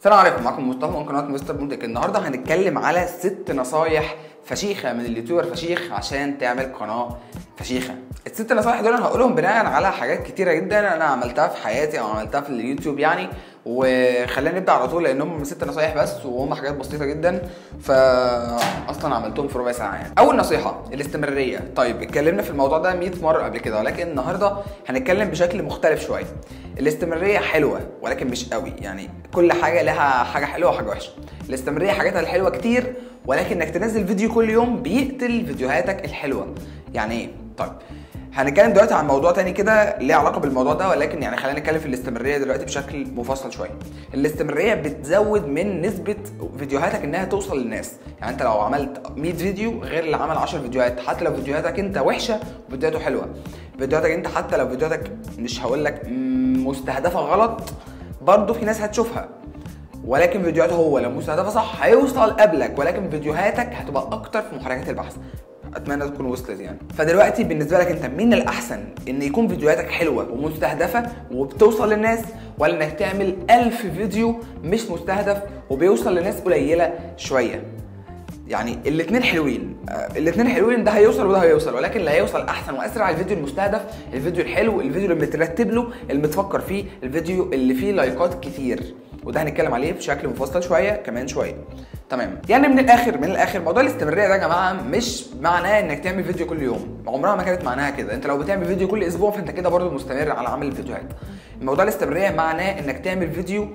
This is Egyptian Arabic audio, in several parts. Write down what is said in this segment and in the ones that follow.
السلام عليكم معكم مصطفى من قناه مستر بومتك النهارده هنتكلم على ست نصايح فشيخه من اليوتيوبر فشيخ عشان تعمل قناه فشيخه الست نصايح دول انا هقولهم بناء على حاجات كتيره جدا انا عملتها في حياتي او عملتها في اليوتيوب يعني وخلينا نبدا على طول لان هم ست نصايح بس وهم حاجات بسيطه جدا فاصلا عملتهم في ربع ساعه يعني اول نصيحه الاستمراريه طيب اتكلمنا في الموضوع ده 100 مره قبل كده ولكن النهارده هنتكلم بشكل مختلف شويه الاستمراريه حلوه ولكن مش قوي يعني كل حاجه لها حاجه حلوه وحاجه وحشه الاستمراريه حاجاتها الحلوه كتير ولكن انك تنزل فيديو كل يوم بيقتل فيديوهاتك الحلوه يعني ايه طيب هنتكلم دلوقتي عن موضوع تاني كده ليه علاقه بالموضوع ده ولكن يعني خلينا نتكلم في الاستمراريه دلوقتي بشكل مفصل شويه الاستمراريه بتزود من نسبه فيديوهاتك انها توصل للناس يعني انت لو عملت 100 فيديو غير اللي عمل 10 فيديوهات حتى لو فيديوهاتك انت وحشه وفيديوهاته حلوه فيديوهاتك انت حتى لو فيديوهاتك مش هقول لك مستهدفه غلط برضه في ناس هتشوفها ولكن فيديوهاته هو لو مستهدفه صح هيوصل قبلك ولكن فيديوهاتك هتبقى اكتر في محركات البحث اتمنى تكون وصلت يعني فدلوقتي بالنسبه لك انت مين الاحسن ان يكون فيديوهاتك حلوه ومستهدفه وبتوصل للناس ولا انك تعمل ألف فيديو مش مستهدف وبيوصل لناس قليله شويه يعني الاثنين حلوين آه، الاثنين حلوين ده هيوصل وده هيوصل ولكن اللي هيوصل احسن واسرع الفيديو المستهدف الفيديو الحلو الفيديو اللي مترتب له اللي متفكر فيه الفيديو اللي فيه لايكات كتير وده هنتكلم عليه بشكل مفصل شويه كمان شويه تمام يعني من الاخر من الاخر موضوع الاستمراريه ده يا جماعه مش معناه انك تعمل فيديو كل يوم عمرها ما كانت معناها كده انت لو بتعمل فيديو كل اسبوع فانت كده برضه مستمر على عمل الفيديوهات موضوع الاستمراريه معناه انك تعمل فيديو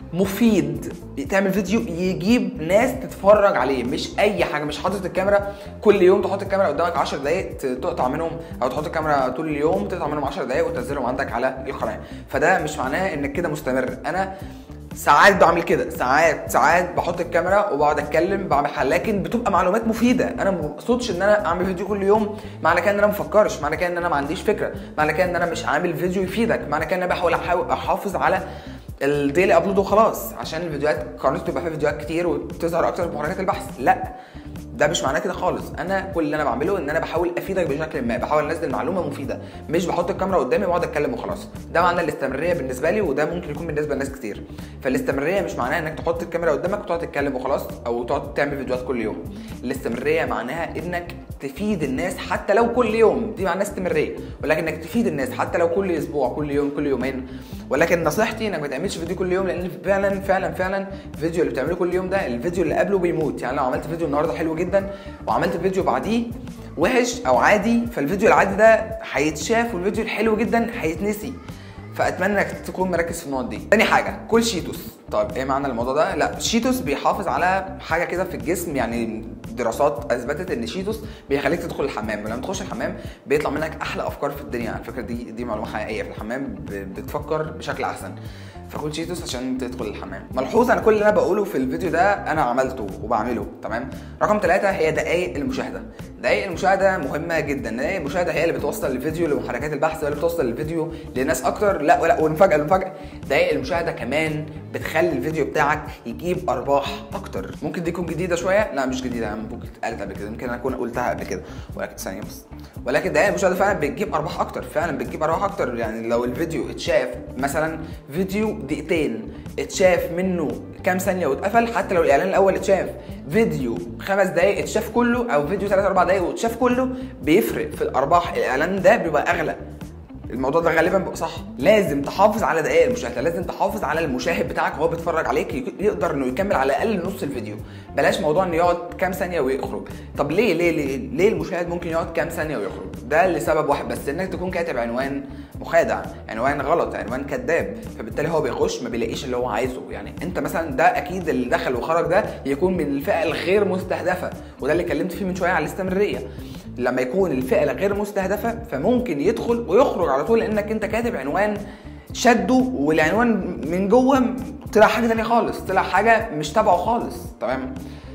مفيد تعمل فيديو يجيب ناس تتفرج عليه مش اي حاجه مش حاطط الكاميرا كل يوم تحط الكاميرا قدامك 10 دقائق تقطع منهم او تحط الكاميرا طول اليوم تقطع منهم 10 دقائق وتنزلهم عندك على القناه فده مش معناه انك كده مستمر انا ساعات بعمل كده ساعات ساعات بحط الكاميرا وبقعد اتكلم بعمل حل لكن بتبقى معلومات مفيده انا ما بقصدش ان انا اعمل فيديو كل يوم معنى كده ان انا ما بفكرش معنى كده ان انا ما عنديش فكره معنى كده ان انا مش عامل فيديو يفيدك معنى كده ان انا بحاول أحاول احافظ على الديلي ابلود وخلاص عشان الفيديوهات قناتي تبقى فيها فيديوهات كتير وتظهر اكتر في محركات البحث لا ده مش معناه كده خالص انا كل اللي انا بعمله ان انا بحاول افيدك بشكل ما بحاول انزل معلومه مفيده مش بحط الكاميرا قدامي واقعد اتكلم وخلاص ده معنى الاستمراريه بالنسبه لي وده ممكن يكون بالنسبه لناس كتير فالاستمراريه مش معناها انك تحط الكاميرا قدامك وتقعد تتكلم وخلاص او تقعد تعمل فيديوهات كل يوم الاستمراريه معناها انك تفيد الناس حتى لو كل يوم دي معناها استمراريه ولكن انك تفيد الناس حتى لو كل اسبوع كل يوم كل يومين ولكن نصيحتي انك ما تعملش فيديو كل يوم لان فعلا فعلا فعلا الفيديو اللي بتعمله كل يوم ده الفيديو اللي قبله بيموت يعني لو عملت فيديو النهارده حلو جدا وعملت فيديو بعديه وحش او عادي فالفيديو العادي ده هيتشاف والفيديو الحلو جدا هيتنسي فاتمنى انك تكون مركز في النقط دي تاني حاجه كل شيتوس طيب ايه معنى الموضوع ده لا شيتوس بيحافظ على حاجه كده في الجسم يعني دراسات اثبتت ان شيتوس بيخليك تدخل الحمام ولما تخش الحمام بيطلع منك احلى افكار في الدنيا على فكره دي دي معلومه حقيقيه في الحمام بتفكر بشكل احسن فكل شيتوس عشان تدخل الحمام ملحوظ انا كل اللي انا بقوله في الفيديو ده انا عملته وبعمله تمام رقم ثلاثة هي دقائق المشاهده دقائق المشاهده مهمه جدا دقائق المشاهده هي اللي بتوصل الفيديو لمحركات البحث هي اللي بتوصل الفيديو لناس اكتر لا لا والمفاجاه المفاجاه دقائق المشاهده كمان بتخلي الفيديو بتاعك يجيب ارباح اكتر ممكن دي تكون جديده شويه لا مش جديده ممكن اتقالت قبل كده يمكن انا اكون قلتها قبل كده ولكن ثانيه بس ولكن دقائق المشاهده فعلا بتجيب ارباح اكتر فعلا بتجيب ارباح اكتر يعني لو الفيديو اتشاف مثلا فيديو دقيقتين اتشاف منه كام ثانيه واتقفل حتى لو الاعلان الاول اتشاف فيديو خمس دقايق اتشاف كله او فيديو 3 4 دقايق واتشاف كله بيفرق في الارباح الاعلان ده بيبقى اغلى الموضوع ده غالبا بيبقى صح لازم تحافظ على دقائق المشاهده لازم تحافظ على المشاهد بتاعك وهو بيتفرج عليك يقدر انه يكمل على الاقل نص الفيديو بلاش موضوع انه يقعد كام ثانيه ويخرج طب ليه ليه ليه ليه المشاهد ممكن يقعد كام ثانيه ويخرج ده لسبب واحد بس انك تكون كاتب عنوان مخادع عنوان غلط عنوان كذاب فبالتالي هو بيخش ما بيلاقيش اللي هو عايزه يعني انت مثلا ده اكيد اللي دخل وخرج ده يكون من الفئه الغير مستهدفه وده اللي اتكلمت فيه من شويه على الاستمراريه لما يكون الفئه الغير مستهدفه فممكن يدخل ويخرج على طول لانك انت كاتب عنوان شده والعنوان من جوه طلع حاجه ثانيه خالص طلع حاجه مش تبعه خالص تمام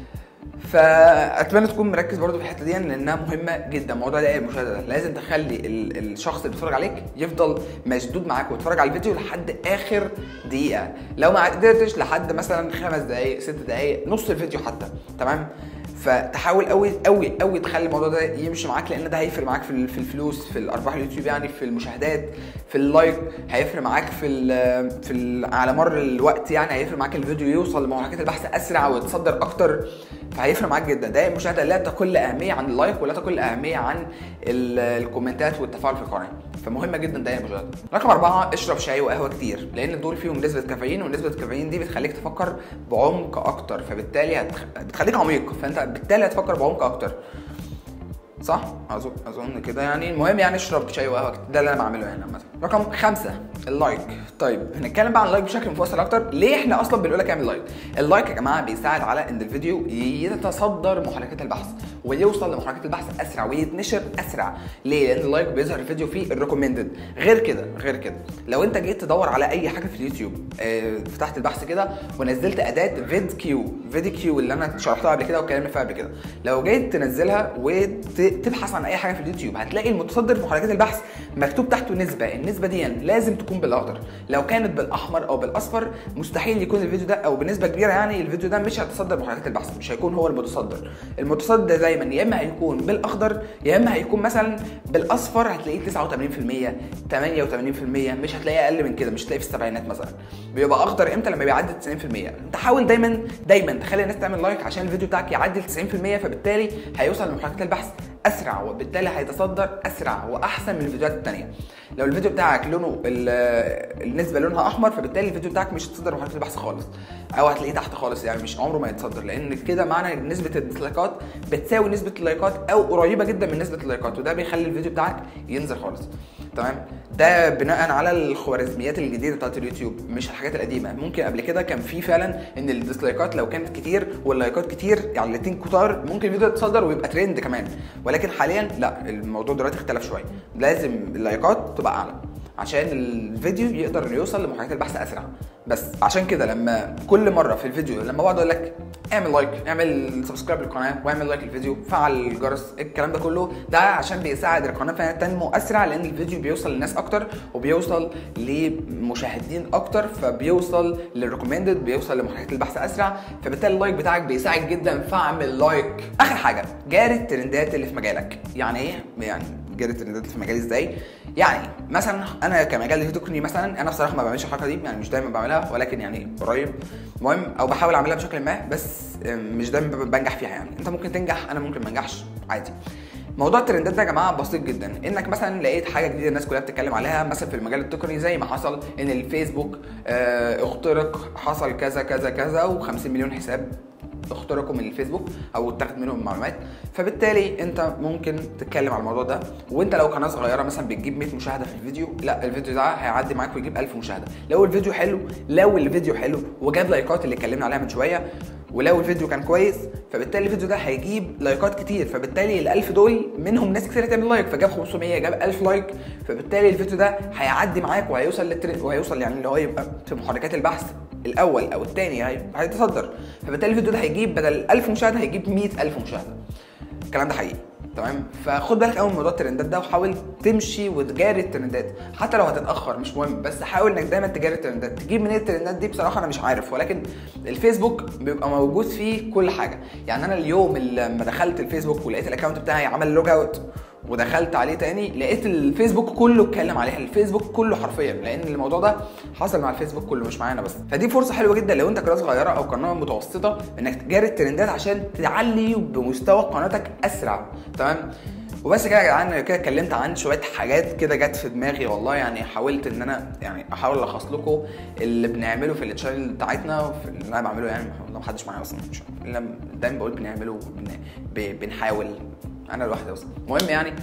فاتمنى تكون مركز برضو في الحته دي لانها مهمه جدا موضوع دقائق المشاهده ده لازم تخلي ال- الشخص اللي بيتفرج عليك يفضل مشدود معاك ويتفرج على الفيديو لحد اخر دقيقه لو ما قدرتش لحد مثلا خمس دقائق ست دقائق نص الفيديو حتى تمام فتحاول قوي قوي قوي تخلي الموضوع ده يمشي معاك لان ده هيفرق معاك في ال- في الفلوس في الارباح اليوتيوب يعني في المشاهدات في اللايك هيفرق معاك في ال في ال على مر الوقت يعني هيفرق معاك الفيديو يوصل لمحركات البحث اسرع ويتصدر اكتر فهيفرق معاك جدا دائما المشاهده لا تقل اهميه عن اللايك ولا تقل اهميه عن ال- الكومنتات والتفاعل في القناه فمهمه جدا دائما المشاهده رقم أربعة اشرب شاي وقهوه كتير لان دول فيهم نسبه كافيين ونسبه الكافيين دي بتخليك تفكر بعمق اكتر فبالتالي هتخ... بتخليك عميق فانت بالتالي هتفكر بعمق اكتر صح اظن اظن كده يعني المهم يعني اشرب شاي وقهوه كتير. ده اللي انا بعمله يعني عامه رقم خمسة اللايك طيب هنتكلم بقى عن اللايك بشكل مفصل اكتر ليه احنا اصلا بنقول لك اعمل لايك اللايك يا جماعه بيساعد على ان الفيديو يتصدر محركات البحث ويوصل لمحركات البحث اسرع ويتنشر اسرع ليه لان اللايك بيظهر الفيديو فيه الريكومندد غير كده غير كده لو انت جيت تدور على اي حاجه في اليوتيوب اه فتحت البحث كده ونزلت اداه فيد كيو فيدي كيو اللي انا شرحتها قبل كده واتكلمنا فيها قبل كده لو جيت تنزلها وتبحث عن اي حاجه في اليوتيوب هتلاقي المتصدر في محركات البحث مكتوب تحته نسبه النسبه دي لازم تكون بالاخضر لو كانت بالاحمر او بالاصفر مستحيل يكون الفيديو ده او بنسبه كبيره يعني الفيديو ده مش هيتصدر محركات البحث مش هيكون هو المتصدر المتصدر ده دايما يا اما هيكون بالاخضر يا اما هيكون مثلا بالاصفر هتلاقيه 89% 88% مش هتلاقيه اقل من كده مش هتلاقيه في السبعينات مثلا بيبقى اخضر امتى لما بيعدي 90% انت حاول دايما دايما تخلي الناس تعمل لايك عشان الفيديو بتاعك يعدي ال 90% فبالتالي هيوصل لمحركات البحث اسرع وبالتالي هيتصدر اسرع واحسن من الفيديوهات الثانيه لو الفيديو بتاعك لونه ال- النسبه لونها احمر فبالتالي الفيديو بتاعك مش هيتصدر محركات البحث خالص او هتلاقيه تحت خالص يعني مش عمره ما يتصدر لان كده معنى ان نسبه الديسلايكات بتساوي نسبه اللايكات او قريبه جدا من نسبه اللايكات وده بيخلي الفيديو بتاعك ينزل خالص تمام ده بناء على الخوارزميات الجديده بتاعت اليوتيوب مش الحاجات القديمه ممكن قبل كده كان في فعلا ان الديسلايكات لو كانت كتير واللايكات كتير يعني الاتنين كتار ممكن الفيديو يتصدر ويبقى ترند كمان ولكن حاليا لا الموضوع دلوقتي اختلف شويه لازم اللايكات تبقى اعلى عشان الفيديو يقدر يوصل لمحركات البحث اسرع بس عشان كده لما كل مره في الفيديو لما بقعد اقول لك اعمل لايك اعمل سبسكرايب للقناه واعمل لايك للفيديو فعل الجرس الكلام ده كله ده عشان بيساعد القناه فانها تنمو اسرع لان الفيديو بيوصل للناس اكتر وبيوصل لمشاهدين اكتر فبيوصل للريكومندد بيوصل لمحركات البحث اسرع فبالتالي اللايك بتاعك بيساعد جدا فاعمل لايك اخر حاجه جاري الترندات اللي في مجالك يعني ايه يعني جاري الترندات في مجالي ازاي يعني مثلا انا كمجال التقني مثلا انا بصراحه ما بعملش الحركه دي يعني مش دايما بعملها ولكن يعني قريب المهم او بحاول اعملها بشكل ما بس مش دايما بنجح فيها يعني انت ممكن تنجح انا ممكن ما انجحش عادي موضوع الترندات ده يا جماعه بسيط جدا انك مثلا لقيت حاجه جديده الناس كلها بتتكلم عليها مثلا في المجال التقني زي ما حصل ان الفيسبوك آه، اخترق حصل كذا كذا كذا و50 مليون حساب اخترقوا من الفيسبوك او اتاخد منهم معلومات فبالتالي انت ممكن تتكلم على الموضوع ده وانت لو قناه صغيره مثلا بتجيب 100 مشاهده في الفيديو لا الفيديو ده هيعدي معاك ويجيب 1000 مشاهده لو الفيديو حلو لو الفيديو حلو وجاب لايكات اللي اتكلمنا عليها من شويه ولو الفيديو كان كويس فبالتالي الفيديو ده هيجيب لايكات كتير فبالتالي ال 1000 دول منهم ناس كتير هتعمل لايك فجاب 500 جاب 1000 لايك فبالتالي الفيديو ده هيعدي معاك وهيوصل للترند وهيوصل يعني اللي هو يبقى في محركات البحث الاول او الثاني هيتصدر فبالتالي الفيديو ده هيجيب بدل 1000 مشاهده هيجيب 100000 مشاهده الكلام ده حقيقي تمام فخد بالك قوي من موضوع الترندات ده وحاول تمشي وتجاري الترندات حتى لو هتتاخر مش مهم بس حاول انك دايما تجاري الترندات تجيب منين الترندات دي بصراحه انا مش عارف ولكن الفيسبوك بيبقى موجود فيه كل حاجه يعني انا اليوم اللي لما دخلت الفيسبوك ولقيت الاكونت بتاعي عمل لوج اوت ودخلت عليه تاني لقيت الفيسبوك كله اتكلم عليها الفيسبوك كله حرفيا لان الموضوع ده حصل مع الفيسبوك كله مش معانا بس فدي فرصه حلوه جدا لو انت قناه صغيره او قناه متوسطه انك تجاري الترندات عشان تعلي بمستوى قناتك اسرع تمام وبس كده يا جدعان كده اتكلمت عن شويه حاجات كده جت في دماغي والله يعني حاولت ان انا يعني احاول الخص لكم اللي بنعمله في التشانل بتاعتنا وفي اللي انا بعمله يعني والله ما حدش معايا اصلا مش الا دايما بقول بنعمله بن... ب... بنحاول انا لوحدي اصلا المهم يعني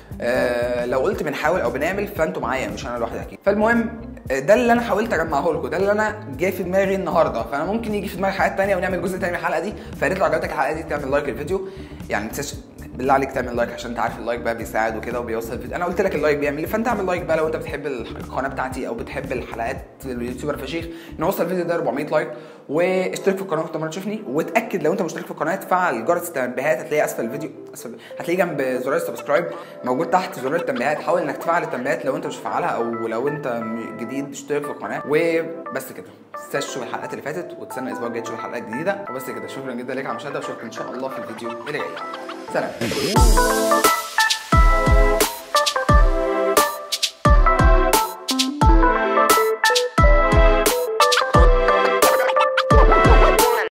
آه لو قلت بنحاول او بنعمل فانتوا معايا مش انا لوحدي اكيد فالمهم آه، ده اللي انا حاولت اجمعه لكم ده اللي انا جاي في دماغي النهارده فانا ممكن يجي في دماغي حاجات تانية ونعمل جزء تاني من الحلقه دي فيا ريت لو عجبتك الحلقه دي تعمل لايك للفيديو يعني ما تنساش بالله عليك تعمل لايك عشان انت عارف اللايك بقى بيساعد وكده وبيوصل الفيديو انا قلت لك اللايك بيعمل ايه فانت اعمل لايك بقى لو انت بتحب القناه بتاعتي او بتحب الحلقات اليوتيوبر فشيخ نوصل الفيديو ده 400 لايك واشترك في القناه وانت مره تشوفني وتاكد لو انت مشترك في القناه تفعل جرس التنبيهات هتلاقيه اسفل الفيديو اسفل هتلاقيه جنب زرار السبسكرايب موجود تحت زرار التنبيهات حاول انك تفعل التنبيهات لو انت مش فعلها او لو انت جديد اشترك في القناه وبس كده ما تنساش تشوف الحلقات اللي فاتت وتستنى الاسبوع الجاي تشوف الحلقات الجديده وبس كده شكرا جدا ليك على المشاهده واشوفك ان شاء الله في الفيديو اللي جاي سلام